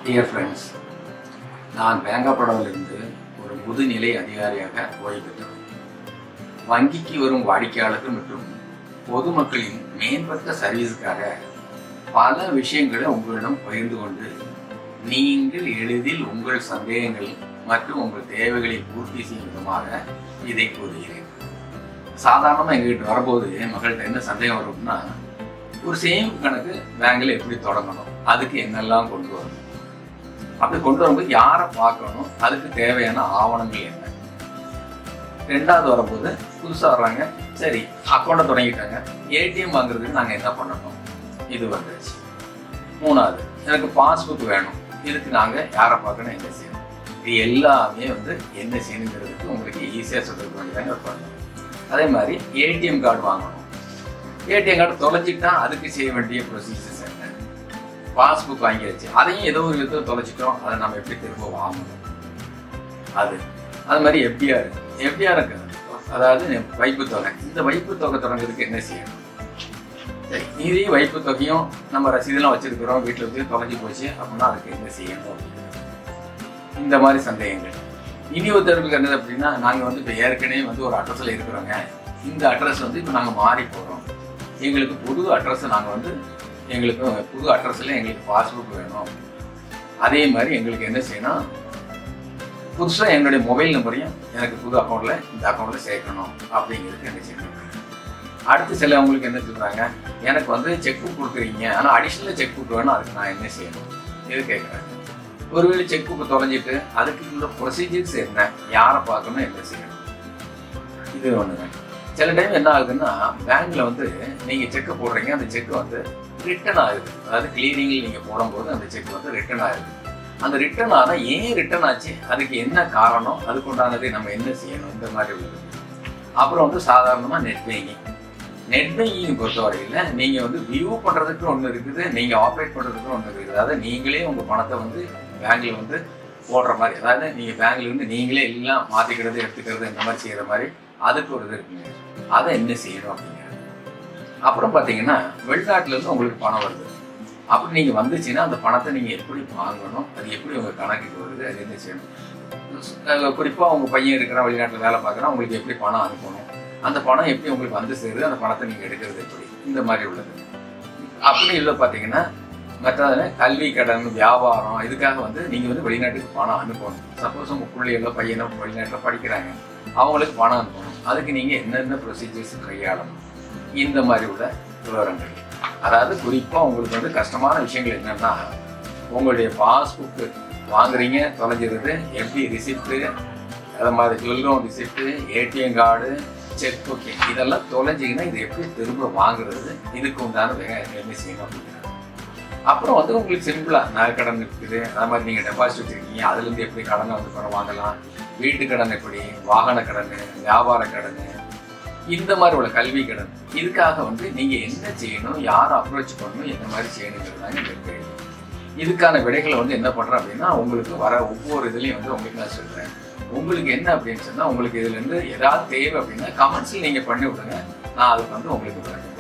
dear friends நான் வேங்கப்படவிலிருந்து ஒரு முதுநிலை அதிகாரியாக ஓய்வு பெற்றேன் வங்கிக்கு வரும் வாடிக்கையாளர்கள் மற்றும் பொதுமக்களின் மேம்பட்ட சர்வீஸுக்காக பல விஷயங்களை உங்களிடம் பகிர்ந்து கொண்டு நீங்கள் எளிதில் உங்கள் சந்தேகங்கள் மற்றும் உங்கள் தேவைகளை பூர்த்தி செய்யும் விதமாக இதை கூறுகிறேன் சாதாரணமாக எங்ககிட்ட வரும்போது என் மகள்கிட்ட என்ன சந்தேகம் வரும்னா ஒரு சேமிப்பு கணக்கு பேங்க்ல எப்படி தொடங்கணும் அதுக்கு என்னெல்லாம் கொண்டு வரணும் அப்படி கொண்டு வரும்போது யாரை பார்க்கணும் அதுக்கு தேவையான ஆவணங்கள் என்ன ரெண்டாவது வரும்போது புதுசாக வர்றாங்க சரி அக்கௌண்ட்டை தொடங்கிட்டாங்க ஏடிஎம் வாங்குறதுக்கு நாங்கள் என்ன பண்ணணும் இது வந்துருச்சு மூணாவது எனக்கு பாஸ்புக் வேணும் இதுக்கு நாங்கள் யாரை பார்க்கணும் என்ன செய்யணும் இது எல்லாமே வந்து என்ன செய்யணுங்கிறதுக்கு உங்களுக்கு ஈஸியாக சொல்லிருக்க வேண்டியதாங்க பண்ணணும் அதே மாதிரி ஏடிஎம் கார்டு வாங்கணும் ஏடிஎம் கார்டு தொலைஞ்சிட்டா அதுக்கு செய்ய வேண்டிய ப்ரொசீஜர்ஸ் என்ன பாஸ்புக் வாங்கியாச்சு அதையும் ஏதோ ஒரு விதத்தில் தொலைச்சிட்டோம் அதை நம்ம எப்படி திரும்ப வாங்கணும் அது அது மாதிரி எஃப்டிஆர் எஃப்டிஆருக்கு அதாவது வைப்பு தொகை இந்த வைப்பு தொகை தொடங்குறதுக்கு என்ன செய்யணும் சரி இதே வைப்பு தொகையும் நம்ம ரசீதெல்லாம் வச்சிருக்கிறோம் வீட்டில் வச்சு தொலைஞ்சி போச்சு அப்படின்னா அதுக்கு என்ன செய்யணும் இந்த மாதிரி சந்தேகங்கள் இனி ஒரு தரப்புக்கு என்னது அப்படின்னா நாங்கள் வந்து இப்போ ஏற்கனவே வந்து ஒரு அட்ரஸில் இருக்கிறோங்க இந்த அட்ரஸ் வந்து இப்போ நாங்கள் மாறி போகிறோம் எங்களுக்கு புது அட்ரஸ் நாங்கள் வந்து எங்களுக்கு புது அட்ரஸில் எங்களுக்கு பாஸ்புக் வேணும் அதே மாதிரி எங்களுக்கு என்ன செய்யணும் புதுசாக என்னுடைய மொபைல் நம்பரையும் எனக்கு புது அக்கௌண்ட்டில் இந்த அக்கௌண்ட்டில் சேர்க்கணும் அப்படிங்கிறதுக்கு என்ன செய்யணும் அடுத்து சிலவங்களுக்கு என்ன சொல்கிறாங்க எனக்கு வந்து செக் புக் கொடுக்குறீங்க ஆனால் அடிஷ்னலாக செக் புக் வேணும் அதுக்கு நான் என்ன செய்யணும் இது கேட்குறாங்க ஒருவேளை செக் புக் தொலைஞ்சிட்டு அதுக்கு உள்ள ப்ரொசீஜர்ஸ் என்ன யாரை பார்க்கணும் என்ன செய்யணும் இது ஒன்றுங்க சில டைம் என்ன ஆகுதுன்னா பேங்க்ல வந்து நீங்க செக் போடுறீங்க அந்த செக் வந்து ரிட்டர்ன் ஆகுது அதாவது கிளீனிங்கில் நீங்க போடும்போது அந்த செக் வந்து ரிட்டர்ன் ஆகுது அந்த ரிட்டர்ன் ஆனா ஏன் ரிட்டர்ன் ஆச்சு அதுக்கு என்ன காரணம் அதுக்குண்டானதை நம்ம என்ன செய்யணும் இந்த மாதிரி உள்ளது அப்புறம் வந்து சாதாரணமா நெட் பேங்கிங் நெட் பேங்கிங் பொறுத்தவரையில் நீங்க வந்து வியூ பண்றதுக்கு ஒன்று இருக்குது நீங்க ஆப்ரேட் பண்றதுக்கு ஒன்று இருக்குது அதாவது நீங்களே உங்க பணத்தை வந்து பேங்க்ல வந்து போடுற மாதிரி அதாவது நீங்க பேங்க்ல இருந்து நீங்களே எல்லாம் மாத்திக்கிறது எடுத்துக்கிறது இந்த மாதிரி செய்யற மாதிரி அதுக்கு ஒரு இது இருக்குங்க அதை என்ன செய்யணும் அப்படிங்கிறது அப்புறம் பார்த்தீங்கன்னா வெளிநாட்டுல இருந்து உங்களுக்கு பணம் வருது அப்படி நீங்கள் வந்துச்சுன்னா அந்த பணத்தை நீங்கள் எப்படி வாங்கணும் அது எப்படி உங்கள் கணக்குக்கு வருது அது என்ன செய்யணும் குறிப்பாக உங்கள் பையன் இருக்கிற வெளிநாட்டில் வேலை பார்க்குறா உங்களுக்கு எப்படி பணம் அனுப்பணும் அந்த பணம் எப்படி உங்களுக்கு வந்து சேருது அந்த பணத்தை நீங்கள் எடுக்கிறது எப்படி இந்த மாதிரி உள்ளது அப்படி இல்லை பார்த்தீங்கன்னா மற்ற கல்வி கடன் வியாபாரம் இதுக்காக வந்து நீங்கள் வந்து வெளிநாட்டுக்கு பணம் அனுப்பணும் சப்போஸ் உங்கள் பிள்ளைகளோ பையனோ வெளிநாட்டில் படிக்கிறாங்க அவங்களுக்கு பணம் அனுப்பணும் அதுக்கு நீங்கள் என்னென்ன ப்ரொசீஜர்ஸ் கையாளணும் இந்த மாதிரி உள்ள விவரங்கள் அதாவது குறிப்பாக உங்களுக்கு வந்து கஷ்டமான விஷயங்கள் என்னன்னா உங்களுடைய பாஸ்புக்கு வாங்குறீங்க தொலைஞ்சிருது எப்படி ரிசிப்ட்டு அது மாதிரி ஜுவல்லும் receipt ATM card cheque book இதெல்லாம் தொலைஞ்சிங்கன்னா இது எப்படி திரும்ப வாங்குறது இதுக்கு உண்டான வேக என்ன செய்யணும் அப்படிங்கிறது அப்புறம் வந்து உங்களுக்கு சிம்பிளாக நகை கடன் இருக்குது அது மாதிரி நீங்கள் டெபாசிட் வச்சுருக்கீங்க அதுலேருந்து எப்படி கடனை வந்து பணம் வாங்கலாம் வீட்டு கடன் எப்படி வாகன கடன் வியாபார கடன் இந்த மாதிரி உள்ள கல்வி கடன் இதுக்காக வந்து நீங்க என்ன செய்யணும் யாரை அப்ரோச் பண்ணணும் என்ன மாதிரி செய்யணுங்கிறது தாங்க இந்த கேள்வி இதுக்கான விடைகளை வந்து என்ன பண்றேன் அப்படின்னா உங்களுக்கு வர ஒவ்வொரு இதுலையும் வந்து உங்களுக்கு நான் சொல்றேன் உங்களுக்கு என்ன அப்படின்னு சொன்னா உங்களுக்கு இதுல இருந்து ஏதாவது தேவை அப்படின்னா கமெண்ட்ஸ்ல நீங்க பண்ணி விடுங்க நான் அதுக்கு வந்து உங்களுக்கு விளக்கம்